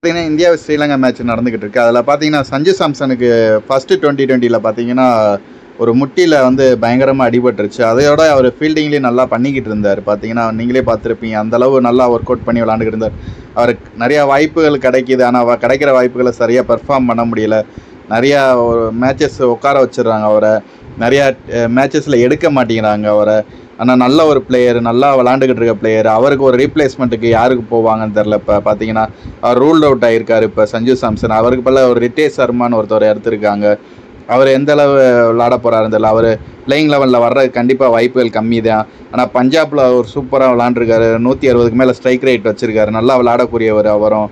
பார்த்தீங்கன்னா India Sri Lanka match நடந்துக்கிட்டு இருக்கு அதில் பார்த்தீங்கன்னா சஞ்சு சாம்சனுக்கு ஃபஸ்ட்டு டுவெண்ட்டி டுவெண்ட்டியில் பார்த்தீங்கன்னா ஒரு முட்டியில் வந்து பயங்கரமாக அடிபட்டுருச்சு அதையோட அவர் ஃபீல்டிங்லேயும் நல்லா பண்ணிக்கிட்டு இருந்தார் பார்த்தீங்கன்னா நீங்களே பார்த்துருப்பீங்க அந்தளவு நல்லா ஒர்க் அவுட் பண்ணி விளாண்டுக்கிட்டு இருந்தார் அவருக்கு நிறையா வாய்ப்புகள் கிடைக்கிது ஆனால் கிடைக்கிற வாய்ப்புகளை சரியாக பெர்ஃபார்ம் பண்ண முடியல நிறையா ஒரு மேட்சஸ் உட்கார வச்சிடுறாங்க அவரை நிறையா மேட்சஸில் எடுக்க மாட்டேங்கிறாங்க அவரை ஆனால் நல்ல ஒரு பிளேயர் நல்லா விளாண்டுக்கிட்டு இருக்க பிளேயர் அவருக்கு ஒரு ரீப்ளேஸ்மெண்ட்டுக்கு யாருக்கு போவாங்கன்னு தெரில இப்போ பார்த்தீங்கன்னா அவர் ரூல்ட் அவுட் ஆகிருக்காரு இப்போ சஞ்சு சாம்சன் அவருக்கு பதிலா ஒரு ரிட்டேஷ் சர்மான்னு ஒருத்தர் எடுத்திருக்காங்க அவர் எந்த அளவு விளாட போகிறாருன்னு தெரியல அவர் பிளேயிங் லெவலில் வர்றது கண்டிப்பாக வாய்ப்புகள் கம்மி தான் ஆனால் பஞ்சாபில் ஒரு சூப்பராக விளாண்டுருக்காரு நூற்றி அறுபதுக்கு மேலே ஸ்ட்ரைக் ரேட் வச்சுருக்காரு நல்லா விளாடக்கூடியவர் அவரும்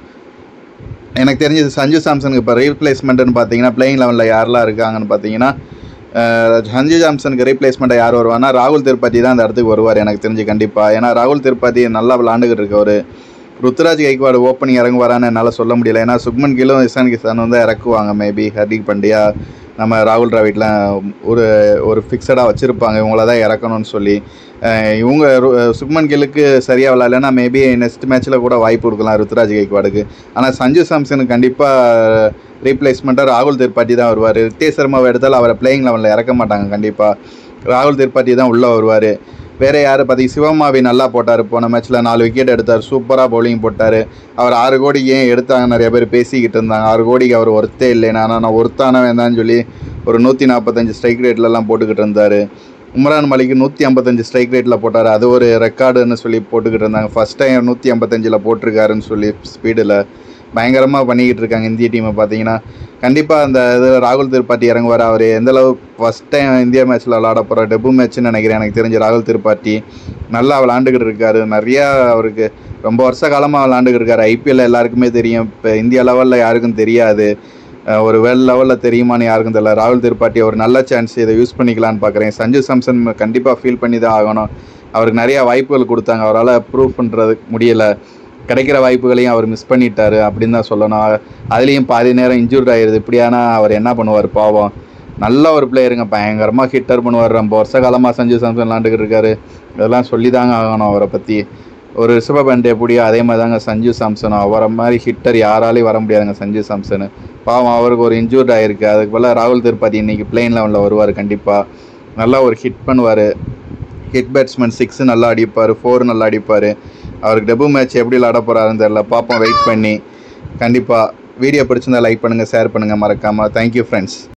எனக்கு தெரிஞ்சது சஞ்சு சாம்சனுக்கு இப்போ ரீப்ளேஸ்மெண்ட்டுன்னு பார்த்தீங்கன்னா பிளேயிங் லெவலில் யாரெல்லாம் இருக்காங்கன்னு பார்த்தீங்கன்னா அஹ், சஞ்சு சாம்சனுக்கு ரீப்ளேஸ்மெண்ட்டாக யார் வருவானா ராகுல் திருப்பதி தான் அந்த இடத்துக்கு வருவார் எனக்கு தெரிஞ்சு கண்டிப்பாக ஏன்னா ராகுல் திருப்பதி நல்லா விளாண்டுக்கிட்டு இருக்கவர் ருத்ராஜ் கைக்வாடு ஓப்பனிங் இறங்குவாரான்னு என்னால் சொல்ல முடியல ஏன்னா சுக்மன் கிலும் இசான் கிசான் வந்து இறக்குவாங்க மேபி ஹர்திக் பாண்டியா நம்ம ராகுல் டிராவிட்லாம் ஒரு ஒரு ஃபிக்ஸடாக வச்சுருப்பாங்க இவங்கள தான் இறக்கணும்னு சொல்லி அஹ் இவங்க ரு- சுக்மன் கில்லுக்கு சரியாக விளாட்லன்னா மேபி நெக்ஸ்ட் மேட்ச்சில் கூட வாய்ப்பு கொடுக்கலாம் ருத்ராஜ் கைக்வாடுக்கு ஆனால் சஞ்சு சாம்சனுக்கு கண்டிப்பாக ரீப்ளேஸ்மெண்ட்டாக ராகுல் திரிபாட்டி தான் வருவார் ரித்தேஷ் சர்மாவை எடுத்தாலும் அவரை பிளேயிங் லெவலில் இறக்க மாட்டாங்க கண்டிப்பாக ராகுல் திரிபாட்டி தான் உள்ளே வருவார் வேறு யார் பார்த்தி சிவமாவி நல்லா போட்டார் போன மேட்ச்சில் நாலு விக்கெட் எடுத்தார் சூப்பராக பவுலிங் போட்டார் அவர் ஆறு கோடி ஏன் எடுத்தாங்க நிறைய பேர் பேசிக்கிட்டு இருந்தாங்க ஆறு கோடிக்கு அவர் ஒருத்தே இல்லைனா ஆனால் நான் ஒருத்தான வேண்டாம்னு சொல்லி ஒரு நூற்றி நாற்பத்தஞ்சு ஸ்ட்ரைக் ரேட்லலாம் போட்டுக்கிட்டு இருந்தார் உம்ரான் மலிக்கு நூற்றி ஐம்பத்தஞ்சு ஸ்ட்ரைக் ரேட்டில் போட்டார் அது ஒரு ரெக்கார்டுன்னு சொல்லி போட்டுக்கிட்டு இருந்தாங்க ஃபஸ்ட் டைம் நூற்றி ஐம்பத்தஞ்சில் போட்டிருக்காருன்னு சொல்லி ஸ்பீடில் பயங்கரமாக பண்ணிக்கிட்டு இருக்காங்க இந்திய டீமை பார்த்தீங்கன்னா கண்டிப்பாக அந்த இது ராகுல் திரிபாட்டி இறங்குவார் அவர் எந்தளவு ஃபஸ்ட் டைம் இந்தியா மேட்ச்சில் விளாட போகிற டெபு மேட்ச்னு நினைக்கிறேன் எனக்கு தெரிஞ்ச ராகுல் திரிபாட்டி நல்லா விளாண்டுக்கிட்டு இருக்காரு நிறையா அவருக்கு ரொம்ப வருஷ காலமாக விளாண்டுக்கிட்டு இருக்காரு ஐபிஎல் எல்லாருக்குமே தெரியும் இப்போ இந்தியா லெவலில் யாருக்கும் தெரியாது அஹ் ஒரு வேர்ல்ட் லெவலில் தெரியுமான்னு யாருக்கும் தெரியல ராகுல் திரிபாட்டி ஒரு நல்ல சான்ஸ் இதை யூஸ் பண்ணிக்கலான்னு பார்க்குறேன் சஞ்சு சாம்சன் கண்டிப்பாக ஃபீல் பண்ணி தான் ஆகணும் அவருக்கு நிறையா வாய்ப்புகள் கொடுத்தாங்க அவரால் ப்ரூவ் பண்ணுறதுக்கு முடியலை கிடைக்கிற வாய்ப்புகளையும் அவர் மிஸ் பண்ணிட்டாரு அப்படின்னு தான் சொல்லணும் அதுலேயும் பாதி நேரம் இன்ஜூர்ட் ஆயிடுது இப்படியானா அவர் என்ன பண்ணுவார் பாவம் நல்ல ஒரு பிளேயருங்க பயங்கரமாக ஹிட்டர் பண்ணுவார் ரொம்ப வருஷ காலமாக சஞ்சு சாம்சன் விளாண்டுக்கிட்டு இருக்காரு இதெல்லாம் சொல்லி தாங்க ஆகணும் அவரை பற்றி ஒரு ரிஷப பண்ட் எப்படியோ அதே மாதிரி தாங்க சஞ்சு சாம்சனும் அவரை மாதிரி ஹிட்டர் யாராலையும் வர முடியாதுங்க சஞ்சு சாம்சனு பாவம் அவருக்கு ஒரு இன்ஜூர்ட் ஆயிருக்கு அதுக்கு பதிலா ராகுல் திருப்பதி இன்னைக்கு பிளேன் லெவலில் வருவார் கண்டிப்பாக நல்லா ஒரு ஹிட் பண்ணுவார் ஹிட் பேட்ஸ்மேன் சிக்ஸு நல்லா அடிப்பார் ஃபோர் நல்லா அடிப்பார் அவருக்கு டெபு மேட்ச் எப்படி விளாட போகிறாருன்னு தெரில பார்ப்போம் வெயிட் பண்ணி கண்டிப்பாக வீடியோ பிடிச்சிருந்தா லைக் பண்ணுங்கள் ஷேர் பண்ணுங்கள் மறக்காமல் தேங்க்யூ ஃப்ரெண்ட்ஸ்